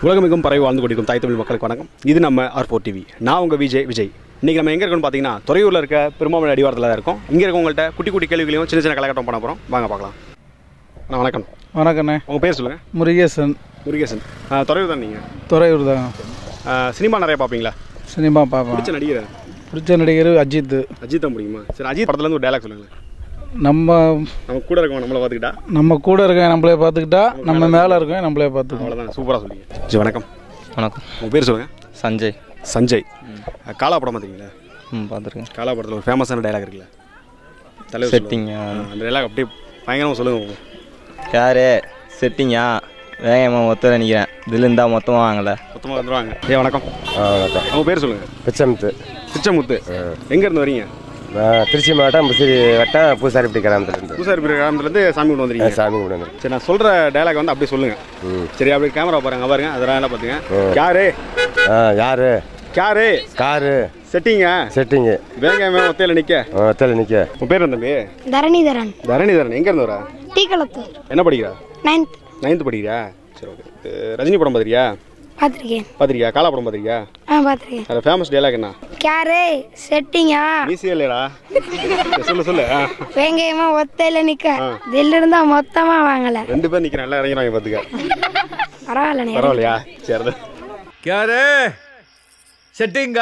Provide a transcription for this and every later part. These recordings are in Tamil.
உலகமெங்கும் பறவை வாழ்ந்து கொண்டிருக்கும் தாய் தமிழ் மக்களுக்கு வணக்கம் இது நம்ம ஆர் ஃபோர் டிவி நான் உங்கள் விஜய் விஜய் இன்றைக்கி நம்ம எங்கே இருக்கோம்னு பார்த்தீங்கன்னா துறையூரில் இருக்க பெருமாமலை அடிவாரத்தில் தான் இருக்கோம் இங்கே இருக்கவங்கள்ட்ட குட்டி குட்டி கேள்விகளையும் சின்ன சின்ன கலகட்டம் பண்ண போகிறோம் வாங்க பார்க்கலாம் நான் வணக்கம் வணக்கண்ணே உங்கள் பேர் சொல்லுங்கள் முருகேசன் முருகேசன் ஆ, துறையூர் தான் நீங்கள் துறையூர் தான் சினிமா நிறைய பார்ப்பீங்களா சினிமா பார்ப்பேன் பிடிச்ச நடிகர் பிடிச்ச நடிகர் அஜித் அஜித் தான் பிடிக்குமா சரி அஜித் படத்துலேருந்து ஒரு டைலாக் சொல்லுங்களேன் நம்ம நம்ம கூட இருக்கவங்க நம்மளை பார்த்துக்கிட்டா நம்ம கூட இருக்க நம்மளே பார்த்துக்கிட்டா நம்ம மேலே இருக்கோம் நம்மளே பார்த்துக்கோம் அவ்வளோதான் சூப்பராக சொல்லுங்க சரி வணக்கம் வணக்கம் உங்கள் பேர் சொல்லுங்கள் சஞ்சய் சஞ்சய் காலா படம் பார்த்தீங்களா ம் பார்த்துருக்கேன் காலா படத்தில் ஒரு ஃபேமஸான டைலாக் இருக்குல்ல தலைவர் Setting, சொல்லுவாங்க. ஆ, அந்த டைலாக் அப்படியே பயங்கரமாக சொல்லுங்க யாரு செட்டிங்கா வேகமாக மொத்தம் நிற்கிறேன் இதில் இருந்தால் மொத்தமாக வாங்கலை மொத்தமாக வந்துடுவாங்க ஏ வணக்கம் வணக்கம் உங்கள் பேர் சொல்லுங்கள் பிச்சமுத்து பிச்சமுத்து எங்கேருந்து வரீங்க நான் திருச்சி மாவட்டம் முசிறி வட்டம் பூசாரிப்பட்டி கிராமத்துலேருந்து பூசாரி பிரிவு கிராமத்துலேருந்து சாமி கொண்டு வந்துருக்கீங்க சாமி கும்பிடு சரி நான் சொல்கிற டைலாக் வந்து அப்படியே சொல்லுங்கள் ம் சரி அப்படியே கேமரா பாருங்க பாருங்க அதெல்லாம் என்ன பார்த்துங்க யாரு ஆ யாரு யாரு காரு செட்டிங்க செட்டிங்கு வேங்காயமே ஒத்தையில் நிற்க ஒத்தல நிற்க உன் பேர் என்ன தம்பி தரணிதரன் தரணிதரன் எங்கேருந்து வர டீக்கலத்தூர் என்ன படிக்கிறா நைன்த் நைன்த்து படிக்கிறியா சரி ஓகே ரஜினி படம் பார்த்துருக்கியா பார்த்துருக்கேன் பார்த்துருக்கியா காலா படம் பார்த்துருக்கியா ஆ பார்த்துருக்கேன் அதில் ஃபேமஸ் டைலாக் என்ன கேரு செட்டிங்கா ஈஸியாக இல்லைடா சரி, சொல்லு சொல்லு ஆ. வெங்காயமா ஒத்தையில நிக்க தில்லு இருந்தா மொத்தமா வாங்கல ரெண்டு பேர் நிற்கிறேன் எல்லாம் இறங்கிறாங்க பார்த்துக்க பரவாயில்ல பரவாயில்லையா சரி ಕ್ಯಾರೆ ಸೆಟ್ಟಿಂಗ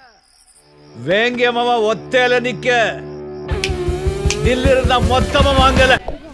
வேங்கியமாவா ஒத்தையில நிக்க நில்லிருந்தா மொத்தமா வாங்கல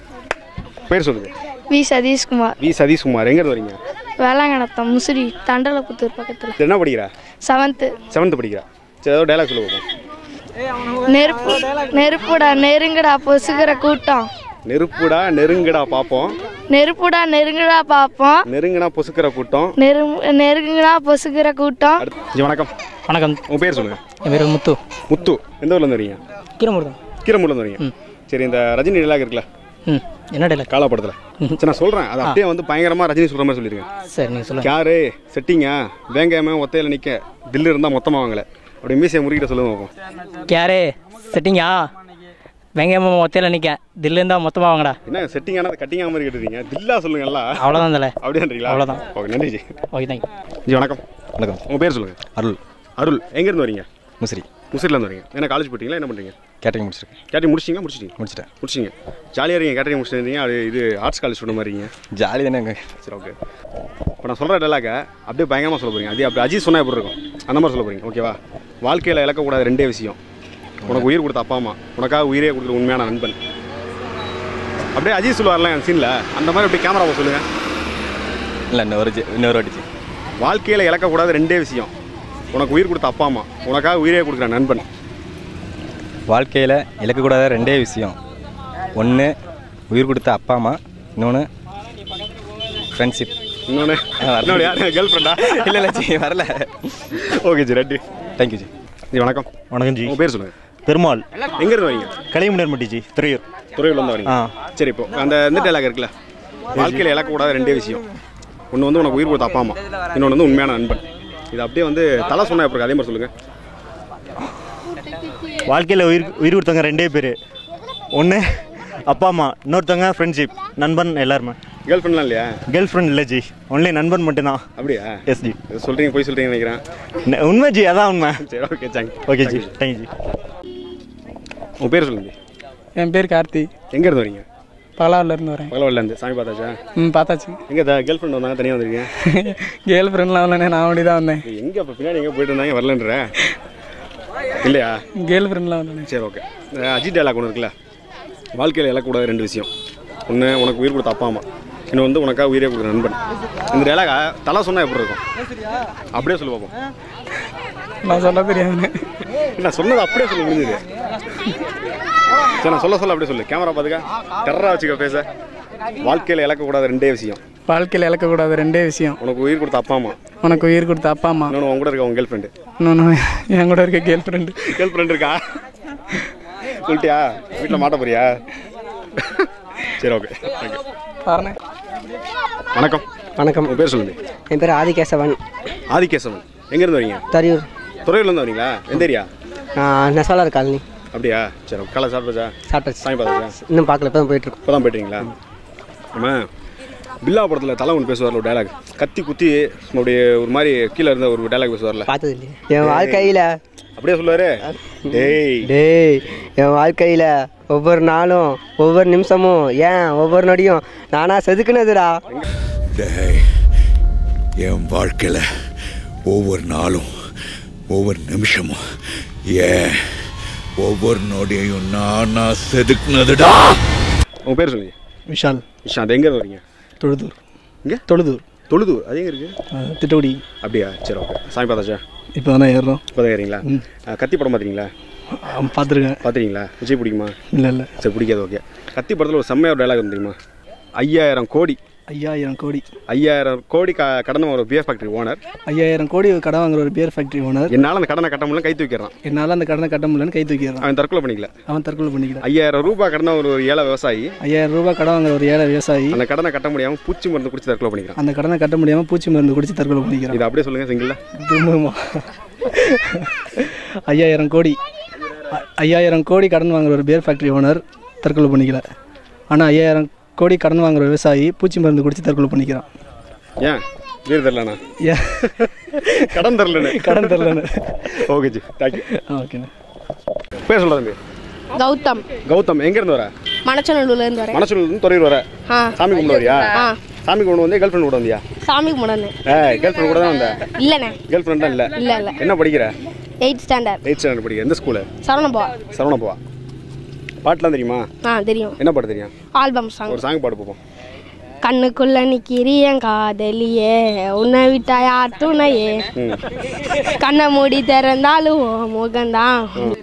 பேர் சொல்லுங்க வி சதீஷ்குமார் வி சதீஷ்குமார் எங்கேருந்து வரீங்க வேளாங்கணத்தம் முசிறி தண்டலப்புத்தூர் பக்கத்துல சரி, என்ன படிக்கிறா செவன்த்து செவன்த்து படிக்கிறா சரி ஏதோ டைலாக் சொல்லு பார்ப்போம் நெருப்பு நெருப்புடா நெருங்குடா பொசுகிற கூட்டம் நெருப்புடா நெருங்குடா பார்ப்போம் நெருப்புடா நெருங்குடா பார்ப்போம் நெருங்குனா பொசுக்கிற கூட்டம் நெரு நெருங்குடா பொசுகிற கூட்டம் அடுத்து ஜி வணக்கம் வணக்கம் உங்கள் பேர் சொல்லுங்க என் பேர் முத்து முத்து எந்த ஊர்லேருந்து வரீங்க கீரமூர் தான் கீரமூர்லேருந்து வரீங்க சரி இந்த ரஜினி டைலாக் இருக்குல்ல ம் என்ன டைலாக் காலா படத்தில் சரி நான் சொல்கிறேன் அது அப்படியே வந்து பயங்கரமாக ரஜினி சொல்கிற மாதிரி சொல்லியிருக்கேன் சரி நீங்கள் சொல்லுங்கள் யாரு செட்டிங்க வேங்காயமே ஒத்தையில் நிற்க தில்லு இருந்தால் மொத்தமாக வாங்கல அப்படி மீசையை முறுக்கிட்ட சொல்லுங்க பார்ப்போம் கேரே செட்டிங்கா வெங்காயமா ஒத்தையில் நிற்க தில்லு இருந்தால் மொத்தமாக வாங்கடா என்ன செட்டிங்கான கட்டிங்கா மாதிரி கேட்டுருக்கீங்க தில்லா சொல்லுங்கல்ல அவ்வளோதான் தலை அப்படின்றீங்களா அவ்வளவுதான். ஓகே நன்றி ஜி ஓகே தேங்க்யூ ஜி வணக்கம் வணக்கம் உங்கள் பேர் சொல்லுங்கள் அருள் அருள் எங்கேருந்து வரீங்க முசிறி முசிறிலேருந்து வரீங்க என்ன காலேஜ் போயிட்டீங்களா என்ன பண்ணுறீங்க கேட்டரிங் முடிச்சிருக்கேன் கேட்டரிங் முடிச்சிங்க முடிச்சிட்டீங்க முடிச்சிட்டேன் முடிச்சிங்க ஜாலியாக இருக்கீங்க கேட்டரிங் முடிச்சிருந்தீங்க அது இது ஆர்ட்ஸ் காலேஜ் ஸ்டூடெண்ட் மாதிரி இருக்கீங்க ஜாலி தானே எங்க சரி ஓகே இப்போ நான் சொல்கிற டைலாக அப்படியே பயங்கரமாக சொல்ல போகிறீங்க அது அப்படி அஜித் சொன்னால் எப்படி இருக்கும் அந்த மாதிரி சொல்ல போகிறீங்க ஓகேவா வாழ்க்கையில் இழக்கக்கூடாத ரெண்டே விஷயம் உனக்கு உயிர் கொடுத்த அப்பா அம்மா உனக்காக உயிரே கொடுக்குற உண்மையான நண்பன் அப்படியே அஜித் சொல்லுவார்ல அந்த சீனில் அந்த மாதிரி அப்படியே கேமராவை சொல்லுங்கள் இல்லை இன்னொரு ஜி- இன்னொரு வாட்டி வாழ்க்கையில் இழக்கக்கூடாத ரெண்டே விஷயம் உனக்கு உயிர் கொடுத்த அப்பா அம்மா உனக்காக உயிரே கொடுக்குற நண்பன் வாழ்க்கையில் இழக்கக்கூடாத ரெண்டே விஷயம் ஒன்று உயிர் கொடுத்த அப்பா அம்மா இன்னொன்று ஃப்ரெண்ட்ஷிப் இன்னொன்று இன்னொன்று யார் கேர்ள் ஃப்ரெண்டா இல்லை இல்லை ஜி வரல ஓகே ஜி ரெட்டி தேங்க்யூ ஜி ஜி வணக்கம் வணக்கம் ஜி உங்கள் பேர் சொல்லுங்கள் பெருமாள் எங்கேருந்து வரீங்க கலைமுடர்மட்டி ஜி துறையூர் துறையூர்ல இருந்து வரீங்க ஆ. சரி இப்போ அந்த இந்த டைலாக் இருக்குல்ல வாழ்க்கையில் இழக்கக்கூடாத ரெண்டே விஷயம் ஒன்று வந்து உனக்கு உயிர் கொடுத்த அப்பா அம்மா இன்னொன்று வந்து உண்மையான நண்பன் இது அப்படியே வந்து தலை சொன்னா எப்படி இருக்கு? அதே மாதிரி சொல்லுங்க வாழ்க்கையில் உயிர் உயிர் கொடுத்தவங்க ரெண்டே பேர் ஒன்று அப்பா அம்மா இன்னொருத்தவங்க ஃப்ரெண்ட்ஷிப் நண்பன் எல்லாருமே கேர்ள் ஃப்ரெண்ட்லாம் இல்லையா கேர்ள் ஃப்ரெண்ட் இல்லை ஜி ஒன்லி நண்பன் மட்டும்தான் அப்படியா எஸ் ஜி சொல்றீங்க போய் சொல்றீங்கன்னு நினைக்கிறேன் ந- உண்மை ஜி அதான் உண்மை சரி okay thank okay ji thank you ji உங்கள் பேர் சொல்லுங்க என் பேர் கார்த்தி எங்கேருந்து வரீங்க பலாவில் இருந்து வரேன் பகலவரிலேருந்து சாமி பார்த்தாச்சா ம் பார்த்தாச்சு எங்கே கேர்ள் ஃப்ரெண்ட் வந்தாங்க தனியாக வந்திருக்கீங்க கேர்ள் ஃப்ரெண்ட்லாம் வரலண்ணே நான் அப்படி தான் வந்தேன் எங்கே அப்போ பின்னாடி எங்கே போயிட்டு இருந்தாங்க வரலன்ற இல்லையா கேர்ள் ஃப்ரெண்ட்லாம் வரலண்ணே சரி ஓகே அஜித் டைலாக் ஒன்று இருக்குல்ல வாழ்க்கையில் இழக்கக்கூடாத ரெண்டு விஷயம் ஒன்று உனக்கு உயிர் கொடுத்த அப்பா அம்மா இன்னும் வந்து உனக்காக உயிரே கொடுக்குற நண்பன் இந்த டைலாக தலை சொன்னால் எப்படி இருக்கும் அப்படியே சொல்லு பார்ப்போம் நான் சொல்ல தெரியாதுண்ணே நான் சொன்னது அப்படியே சொல்ல முடிஞ்சது சரி நான் சொல்ல சொல்ல அப்படியே சொல்லு கேமரா பார்த்துக்க டெரரா வச்சுக்க பேச வாழ்க்கையில் இழக்கக்கூடாத ரெண்டே விஷயம் வாழ்க்கையில் இழக்கக்கூடாத ரெண்டே விஷயம் உனக்கு உயிர் கொடுத்த அப்பா அம்மா உனக்கு உயிர் கொடுத்த அப்பா அம்மா இன்னொன்று உங்க கூட இருக்க உங்க கேர்ள் ஃப்ரெண்டு இன்னொன்று என் கூட இருக்க கேர்ள் ஃப்ரெண்டு கேர்ள் ஃப்ரெண்ட் இருக்கா சொல்லிட்டியா வீட்டில் மாட்ட போறியா சரி ஓகே தேங்க்யூ பாருண்ணே வணக்கம் வணக்கம் உங்கள் பேர் சொல்லுங்க என் பேர் ஆதிகேசவன் ஆதிகேசவன் எங்கேருந்து வரீங்க தரியூர் துறையூர்லேருந்து வரீங்களா எந்த ஏரியா நான் நெசவாளர் காலனி அப்படியா சரி காலை சாப்பிடுச்சா சாப்பிட்டாச்சு சாமி பார்த்தாச்சா இன்னும் பார்க்கல இப்போ தான் போயிட்டுருக்கோம் இப்போ தான் போய்ட்டுறீங்களா ஆமாம் பில்லா படத்தில் தலை ஒன்று பேசுவார்ல ஒரு டைலாக் கத்தி குத்தி அப்படியே ஒரு மாதிரி கீழே இருந்த ஒரு டைலாக் பேசுவார்ல பார்த்தது இல்லையா என் வாழ்க்கையில் அப்படியே சொல்லுவாரு டேய் டேய் என் வாழ்க்கையில் ஒவ்வொரு நாளும் ஒவ்வொரு நிமிஷமும் ஏன் ஒவ்வொரு நொடியும் நானா செதுக்குனதுடா டேய் என் வாழ்க்கையில ஒவ்வொரு நாளும் ஒவ்வொரு நிமிஷமும் ஏன் ஒவ்வொரு நொடியையும் நானா செதுக்குனதுடா உங்க பேர் சொல்லுங்க விஷால் விஷாந்த் எங்க இருந்து வரீங்க தொழுதூர் இங்க தொழுதூர் தொழுதூர் அது எங்க இருக்கு அஹ், திட்டக்குடி அப்படியா சரி ஓகே சாமி பார்த்தாச்சா இப்போ தானே ஏறுறோம் இப்போ தான் ஏறீங்களா அஹ், கத்தி படம் பார்த்துறீங்களா பார்த்துருக்கேன் பார்த்துறீங்களா விஜய் பிடிக்குமா இல்லை இல்லை சரி பிடிக்காது ஓகே கத்தி படத்தில் ஒரு செம்மையாக ஒரு டைலாக் தெரியுமா ஐயாயிரம் கோடி ஐயாயிரம் கோடி ஐயாயிரம் கோடி க கடன் ஒரு பியர் ஃபேக்டரி ஓனர் ஐயாயிரம் கோடி கடன் வாங்குற ஒரு பியர் ஃபேக்ட்ரி ஓனர் என்னால் அந்த கடனை கட்ட முடியல கை தூக்கிடுறான் என்னால் அந்த கடனை கட்ட முடியலன்னு கை தூக்கிடுறான் அவன் தற்கொலை பண்ணிக்கல அவன் தற்கொலை பண்ணிக்கிறான் ஐயாயிரம் ரூபாய் கடனை ஒரு ஒரு ஏழை விவசாயி ஐயாயிரம் ரூபாய் கடன் வாங்குற ஒரு ஏழை விவசாயி அந்த கடனை கட்ட முடியாமல் பூச்சி மருந்து குடிச்சு தற்கொலை பண்ணிக்கிறான் அந்த கடனை கட்ட முடியாமல் பூச்சி மருந்து குடிச்சு தற்கொலை பண்ணிக்கிறான் இது அப்படியே சொல்லுங்க சிங்கிள் திரும்பவுமா ஐயாயிரம் கோடி ஐ- ஐயாயிரம் கோடி கடன் வாங்குற ஒரு பியர் ஃபேக்ட்ரி ஓனர் தற்கொலை பண்ணிக்கல ஆனால் ஐயாயிரம் கோடி கடன் வாங்குற விவசாயி பூச்சி மருந்து குடிச்சு தற்கொலை பண்ணிக்கிறான் ஏன் வீர் தரலண்ணா ஏன் கடன் தரலண்ணே கடன் தரலன்னு ஓகே ஜி தேங்க்யூ ஓகேண்ணே பேர் சொல்ல தம்பி கௌதம் கௌதம் எங்கேருந்து வர மணச்சநல்லூர்ல இருந்து வரேன் மனசூர்லேருந்து துறையூர் வர ஆ சாமி கும்பிட வரியா ஆ சாமி கும்பிட வந்தியா கேர்ள் ஃப்ரெண்ட் கூட வந்தியா சாமி கும்பிடன்னு ஏ கேர்ள் ஃப்ரெண்ட் கூட தான் வந்த இல்லைண்ணே கேர்ள் ஃப்ரெண்ட் தான் இல்லை இல்லை இல்லை என்ன படிக்கிற எயிட் ஸ்டாண்டர்ட் எயிட் ஸ்டாண்டர்ட் படிக்கிற எந்த ஸ்கூலு சரவணபா சரவணப்பா பாட்டுலாம் தெரியுமா ஆ தெரியும் என்ன பாட்டு தெரியும் ஆல்பம் சாங் ஒரு சாங் பாடு பார்ப்போம் கண்ணுக்குள்ள நிக்கிறி என் காதலியே உன்னை விட்டா யார் துணையே ம் கண்ணை மூடி திறந்தாலும் உன் முகம்தான்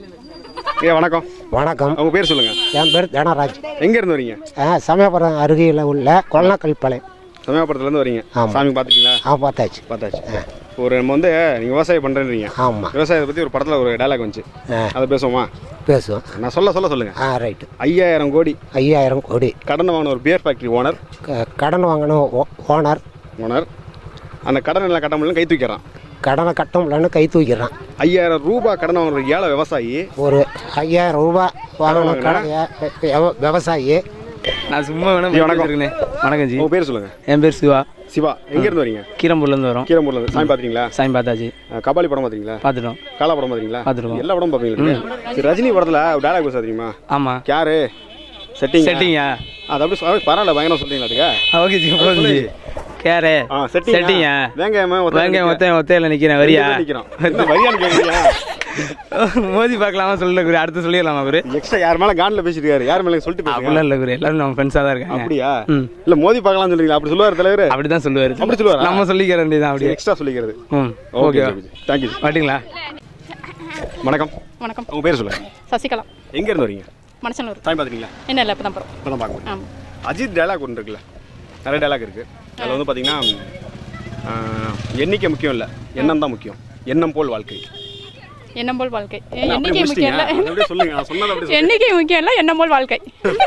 ஏ வணக்கம் வணக்கம் உங்க பேர் சொல்லுங்க என் பேர் தனராஜ் எங்க இருந்து வரீங்க ஆ, சமயபுரம் அருகில் உள்ள கொல்லக்கல்பாளையம் சமயபுரத்துல இருந்து வரீங்க ஆமா. சாமி பார்த்துட்டீங்களா ஆ பார்த்தாச்சு பார்த்தாச்சு ஒரு நம்ம வந்து நீங்க விவசாயம் பண்றேன்றீங்க ஆமாம் விவசாயத்தை பத்தி ஒரு படத்துல ஒரு டைலாக் வந்துச்சு ஆ. அதை பேசுவோமா பேசுவோம் நான் சொல்ல சொல்ல சொல்லுங்க ஆ ரைட்டு ஐயாயிரம் கோடி ஐயாயிரம் கோடி கடன் வாங்கின ஒரு பியர் ஃபேக்டரி ஓனர் க- கடன் வாங்கின ஓ- ஓனர் ஓனர் அந்த கடன் எல்லாம் கட்ட முடியல கை தூக்கிறான் கடனை கட்ட முடியலன்னு கை தூக்கிடுறான் ஐயாயிரம் ரூபாய் கடன் வாங்குற ஒரு ஏழை விவசாயி ஒரு ஐயாயிரம் ரூபாய் வாங்கின கடன் விய- விய- விவசாயி நான் சும்மா வேணா ஜி, வணக்கம். வணக்கம் வணக்கம் ஜி உங்க பேர் சொல்லுங்க என் பேர் சிவா சிவா எங்க இருந்து வரீங்க கீரம்பூர்லேருந்து வரோம் கீரம்பூர்ல இருந்து சாமி பாத்தீங்களா சாமி பார்த்தாச்சு கபாலி படம் பாத்தீங்களா பார்த்துட்டோம் காலா படம் பாத்தீங்களா பார்த்துருக்கோம். எல்லா படம் பாப்பீங்களா சரி ரஜினி படத்துல ஒரு டைலாக் பேச தெரியுமா ஆமாம் யாரு செட்டிங் செட்டிங்கா அது அப்படி சொல்ல- பரவாயில்ல பயங்கரம் சொல்றீங்களா அதுக்கு ஓகே ஜி போதும் ஜி கேரே ஆ செட்டிங் செட்டிங்கா வேங்காயமா வெங்காயம் ஒத்தையும் ஒத்தையில் நிற்கிறேன் வரியா நிக்கிறோம் இந்த வரியான்னு கேக்குறீங்க மோதி பார்க்கலாமா சொல்லல குரு அடுத்து சொல்லிடலாமா குரு எக்ஸ்ட்ரா யார் மேல கான்ல பேசிட்டு இருக்காரு யார் மேல சொல்லிட்டு பேசுங்க அப்படிலாம் இல்லை குரு எல்லாரும் நம்ம ஃப்ரெண்ட்ஸாக தான் இருக்காங்க அப்படியா ம். இல்ல மோதி பார்க்கலாம் சொல்றீங்களா அப்படி சொல்லுவார் தலைவர் அப்படிதான் சொல்லுவாரு அப்படி சொல்லுவாரா? நம்ம சொல்லிக்கிற வேண்டியதான் அப்படியே எக்ஸ்ட்ரா சொல்லிக்கிறது ம் ஓகே ஓகே தேங்க்யூ மாட்டிங்களா வணக்கம் வணக்கம் உங்க பேர் சொல்லுங்க சசிகலா எங்க இருந்து வரீங்க மனசனூர் சாமி பாத்தீங்களா என்ன இல்லை இப்போ தான் போகிறோம் இப்பதான் பார்க்க முடியும் ஆமாம் அஜித் டைலாக் ஒன்று இருக்குல்ல நிறைய டைலாக் இருக்கு அதில் வந்து பார்த்தீங்கன்னா ஆஹ், எண்ணிக்கை முக்கியம் இல்லை எண்ணம் தான் முக்கியம் எண்ணம் போல் வாழ்க்கை எண்ணம் போல் வாழ்க்கை ஏ, என்ன அப்படியே எண்ணிக்கை முக்கியம் முடிச்சிட்டீங்க? இல்லை அதை அப்படியே சொல்லுங்க நான் சொன்னதை அப்படியே சொல்லுங்க. எண்ணிக்கை முக்கியம் இல்லை எண்ணம் போல் வாழ்க்கை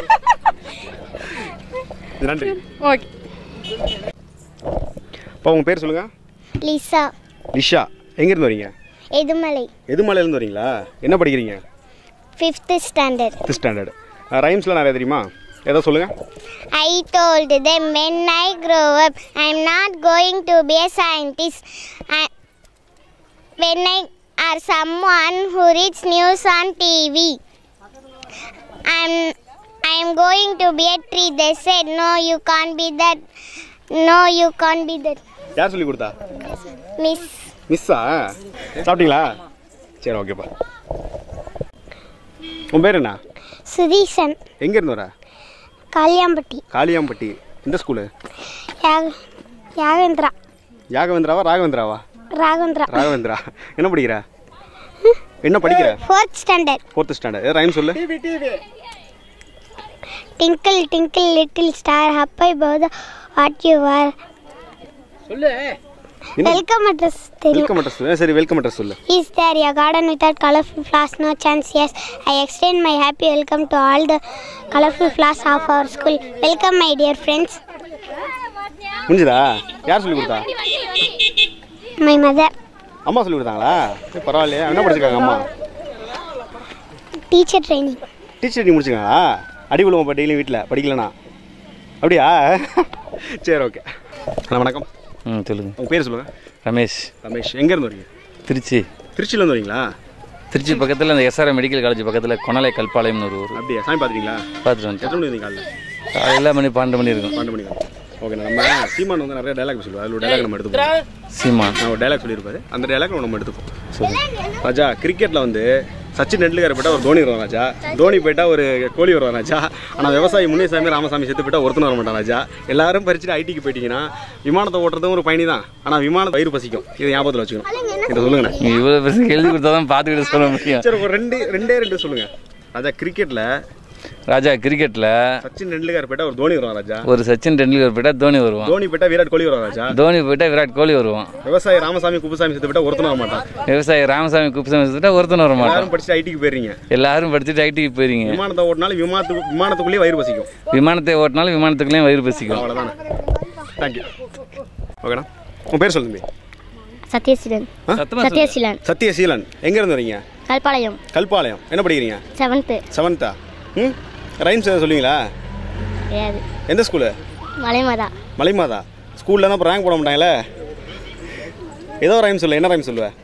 நன்றி ஓகே இப்போ உங்க பேர் சொல்லுங்க லிசா லிஷா எங்க இருந்து வரீங்க எதுமலை எதுமலையில இருந்து வரீங்களா என்ன படிக்கிறீங்க ஃபிஃப்த் ஸ்டாண்டர்ட் ஃபிஃப்த் ஸ்டாண்டர்ட் ரைம்ஸ்லாம் நிறைய தெரியுமா ஏதோ சொல்லுங்க I told them when I grow up, I'm not going to be a scientist. I, when I are someone who reads news on TV, I'm I'm going to be a tree. They said, no, you can't be that. No, you can't be that. யார் சொல்லி கொடுத்தா Miss மிஸ்ஸா சாப்பிட்டீங்களா சரி ஓகேப்பா உன் பேர் என்ன சுதீஷன் எங்க இருந்து வர காளியாம்பட்டி காளியாம்பட்டி இந்த ஸ்கூலு யாக யாகேந்திரா யாகவேந்திராவா ராகவேந்திராவா ராகவேந்திரா ராகவேந்திரா என்ன படிக்கிற என்ன படிக்கிற fourth standard fourth standard rhyme சொல்லு Tinkle, tinkle, little star, happy about what you are. Welcome address. தெரியும். வெல்கம் அட்ரஸ் சரி வெல்கம் அட்ரஸ் சொல்லு Is there a garden without colorful flowers? No chance. Yes, I extend my happy welcome to all the colorful flowers of our school. Welcome, my dear friends. முடிஞ்சுதா யார் சொல்லி கொடுத்தா My mother, அம்மா சொல்லி கொடுத்தாங்களா சரி, பரவாயில்லையா என்ன படிச்சிருக்காங்க அம்மா teacher training. டீச்சர் நீ முடிச்சிருக்காங்களா அடி விழுவோம் டெய்லியும் வீட்டில் படிக்கலனா அப்படியா சரி ஓகே அண்ணா வணக்கம் ம் சொல்லுங்கள் உங்கள் பேர் சொல்லுங்கள் ரமேஷ் ரமேஷ் எங்கேருந்து வரீங்க திருச்சி திருச்சியிலேருந்து வரீங்களா திருச்சி பக்கத்தில் இந்த எஸ்ஆர்எம் மெடிக்கல் காலேஜ் பக்கத்தில் கொனலை கல்பாளையம்னு ஒரு ஊர் அப்படியா சாமி பார்த்துட்டீங்களா பார்த்துட்டு வந்துட்டேன் எத்தனை மணி வந்தீங்க காலைல காலையில் மணி பன்னெண்டு மணி இருக்கும் பன்னெண்டு மணி ஓகே நம்ம சீமான் வந்து நிறைய டைலாக் சொல்லுவார் அதில் ஒரு டைலாக் நம்ம எடுத்துப்போம் சீமான் நான் ஒரு டைலாக் சொல்லியிருப்பாரு அந்த டைலாக் நம்ம எடுத்துப்போம் சொல்லு ராஜா கிரிக்கெட்டில் வந்து சச்சின் டெண்டுல்கர் போயிட்டா ஒரு தோனி வருவான் ராஜா தோனி போயிட்டா ஒரு கோலி வருவான் ராஜா ஆனால் விவசாயி முனிசாமி ராமசாமி செத்து போயிட்டா ஒருத்தன் வர மாட்டான் ராஜா எல்லாரும் பறிச்சுட்டு ஐடிக்கு போயிட்டீங்கன்னா விமானத்தை ஓட்டுறதும் ஒரு பயணி தான் ஆனால் விமானம் வயிறு பசிக்கும் இது ஞாபகத்தில் வச்சுக்கணும் இதை சொல்லுங்கண்ணே நீங்கள் இவ்வளோ பெருசு எழுதி கொடுத்தா தான் பார்த்துக்கிட்டு சொல்ல முடியும் சரி ஒரு ரெண்டு ரெண்டே ரெண்டு சொல்லுங்க ராஜா கிரிக்கெட்டில் ராஜா கிரிக்கெட்டில் சச்சின் டெண்டுல்கர் போயிட்டா ஒரு தோனி வருவான் ராஜா ஒரு சச்சின் டெண்டுல்கர் போயிட்டா தோனி வருவான் தோனி போயிட்டா விராட் கோலி வருவான் ராஜா தோனி போயிட்டா விராட் கோலி வருவான் விவசாயி ராமசாமி குப்புசாமி செத்து போயிட்டா ஒருத்தன் வர மாட்டான் விவசாயி ராமசாமி குப்சாமி சுத்தா ஒருத்தன் வர மாட்டான் எல்லாரும் படிச்சுட்டு ஐடிக்கு போயிடுறீங்க எல்லாரும் படிச்சுட்டு ஐடிக்கு போயிருங்க விமானத்தை ஓட்டினாலும் விமானத்துக்கு விமானத்துக்குள்ளேயே வயிறு பசிக்கும் விமானத்தை ஓட்டினாலும் விமானத்துக்குள்ளேயும் வயிறு பசிக்கும் அவ்வளோதானே தேங்க்யூ ஓகேண்ணா உன் பேர் சொல்லுங்க சத்யசீலன் சத்யசீலன் சத்யசீலன் எங்கேருந்து வரீங்க கல்பாளையம் கல்பாளையம் என்ன படிக்கிறீங்க செவன்த்து செவன்த்தா ம் ரைம்ஸ் எதாவது சொல்லுவீங்களா கிடையாது எந்த ஸ்கூலு மலைமதா மலைமாதா ஸ்கூலில் தான் இப்போ ரேங்க் போட மாட்டாங்களே ஏதோ ரைம் சொல்லு என்ன ரைம் சொல்லுவேன்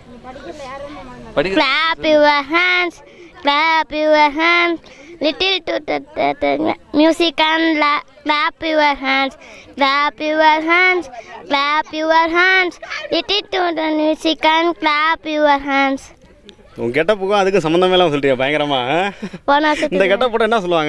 Clap your hands, clap your hands. Little to the, the, the music and la, clap your hands, clap your hands, clap your hands. Little to the music and clap your hands. உன் கெட்டப்புக்கும் அதுக்கும் சம்மந்தமே இல்லாமல் சொல்றியா பயங்கரமா ஆ? போன இந்த வருஷத்துக்கு கெட்டப் போட்டு என்ன சொல்லுவாங்க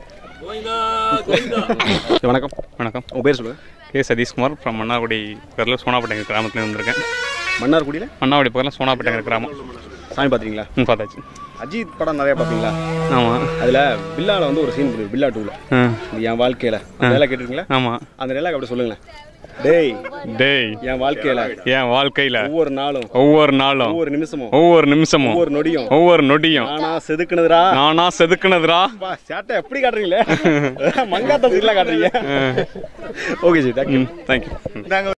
வணக்கம் வணக்கம் உங்கள் பேர் சொல்லுங்கள் கே சதீஷ்குமார் ஃப்ரம் மன்னார்குடி பக்கத்தில் சோனாப்பேட்டை கிராமத்துலேருந்து வந்திருக்கேன் மன்னார்குடியில் மன்னார்குடி பக்கத்தில் சோனாப்பேட்டை கிராமம் சாமி பார்த்துறீங்களா ம் பார்த்தாச்சு அஜித் படம் நிறைய பார்ப்பீங்களா ஆமாம் அதில் பில்லால வந்து ஒரு சீன் புரியும் பில்லா டூவில் ஆ. இது என் வாழ்க்கையில் அந்த டைலாக் கேட்டிருக்கீங்களா ஆமாம் அந்த டைலாக் அப்படி சொல்லுங்களேன் டேய் டேய் என் வாழ்க்கையில் என் வாழ்க்கையில் ஒவ்வொரு நாளும் ஒவ்வொரு நாளும் ஒவ்வொரு நிமிஷமும் ஒவ்வொரு நிமிஷமும் ஒவ்வொரு நொடியும் ஒவ்வொரு நொடியும் நானா செதுக்குனதுடா நானா செதுக்குனதுடா பா சேட்டை எப்படி காட்டுறீங்களே மங்காத்த சீட்லாம் காட்டுறீங்க ஓகே ஜி தேங்க்யூ தேங்க்யூ நாங்கள்